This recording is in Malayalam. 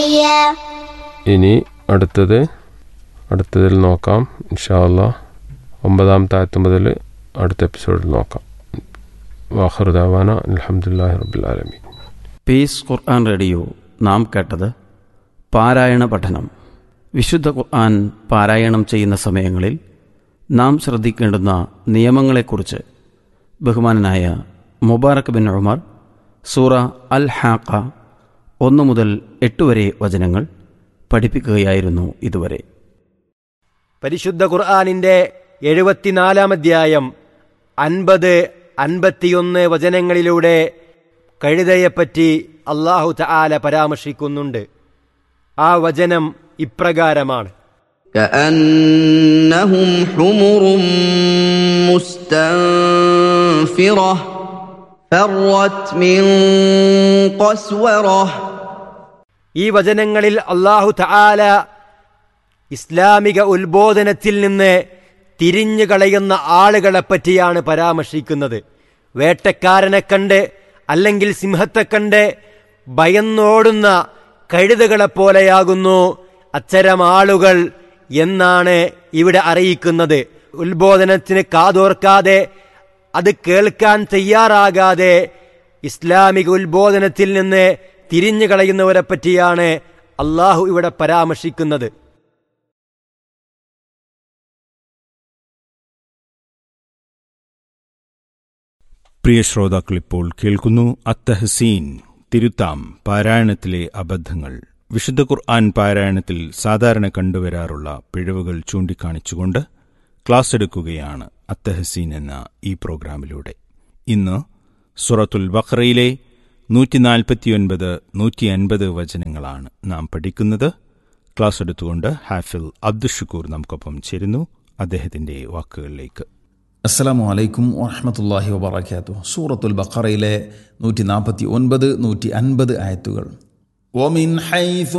ഇനി അടുത്തത് അടുത്തതിൽ നോക്കാം ഇൻഷാല്ല ഒമ്പതാം താഴത്ത് മുതൽ അടുത്ത എപ്പിസോഡിൽ നോക്കാം വാഹൃദാവാന അലഹമുല്ലാ റബുലാലമി പീസ് ഖുർആൻ റേഡിയോ നാം കേട്ടത് പാരായണ പഠനം വിശുദ്ധ ഖുർആൻ പാരായണം ചെയ്യുന്ന സമയങ്ങളിൽ നാം ശ്രദ്ധിക്കേണ്ടുന്ന നിയമങ്ങളെക്കുറിച്ച് ബഹുമാനനായ മുബാറക് ബിൻ ഉമർ സൂറ അൽ ഹാക്ക ഒന്ന് മുതൽ എട്ട് വരെ വചനങ്ങൾ പഠിപ്പിക്കുകയായിരുന്നു ഇതുവരെ പരിശുദ്ധ ഖുർആാനിന്റെ എഴുപത്തിനാലാം അധ്യായം അൻപത് അൻപത്തിയൊന്ന് വചനങ്ങളിലൂടെ കഴുതയെപ്പറ്റി അള്ളാഹു തആല പരാമർശിക്കുന്നുണ്ട് ആ വചനം ഇപ്രകാരമാണ് كأنهم حمر مستنفرة فرت من قسورة ഈ വചനങ്ങളിൽ അള്ളാഹു തആല ഇസ്ലാമിക ഉത്ബോധനത്തിൽ നിന്ന് തിരിഞ്ഞു കളയുന്ന ആളുകളെ പറ്റിയാണ് പരാമർശിക്കുന്നത് വേട്ടക്കാരനെ കണ്ട് അല്ലെങ്കിൽ സിംഹത്തെ കണ്ട് ഭയന്നോടുന്ന കഴുതകളെപ്പോലെയാകുന്നു അത്തരം ആളുകൾ എന്നാണ് ഇവിടെ അറിയിക്കുന്നത് ഉത്ബോധനത്തിന് കാതോർക്കാതെ അത് കേൾക്കാൻ തയ്യാറാകാതെ ഇസ്ലാമിക ഉത്ബോധനത്തിൽ നിന്ന് തിരിഞ്ഞു കളയുന്നവരെ പറ്റിയാണ് അള്ളാഹു ഇവിടെ പരാമർശിക്കുന്നത് പ്രിയ ശ്രോതാക്കൾ ഇപ്പോൾ കേൾക്കുന്നു അത്തഹസീൻ തിരുത്താം പാരായണത്തിലെ അബദ്ധങ്ങൾ വിശുദ്ധ ഖുർആൻ പാരായണത്തിൽ സാധാരണ കണ്ടുവരാറുള്ള പിഴവുകൾ ചൂണ്ടിക്കാണിച്ചുകൊണ്ട് ക്ലാസ് എടുക്കുകയാണ് അത്തഹസീൻ എന്ന ഈ പ്രോഗ്രാമിലൂടെ ഇന്ന് സുറത്തുൽ ബഖറയിലെ നൂറ്റി നാൽപ്പത്തിയൊൻപത് നൂറ്റി അൻപത് വചനങ്ങളാണ് നാം പഠിക്കുന്നത് ക്ലാസ് എടുത്തുകൊണ്ട് ഹാഫിൽ അബ്ദുഷുക്കൂർ നമുക്കൊപ്പം ചേരുന്നു അദ്ദേഹത്തിന്റെ വാക്കുകളിലേക്ക് അസ്സലാമു അലൈക്കും വറഹമത്തല്ലാഹി വബർക്കാത്തു സൂറത്തുൽ ബഖറയിലെ നൂറ്റി നാൽപ്പത്തി ഒൻപത് നൂറ്റി അൻപത് ആയത്തുകൾ ومن حيث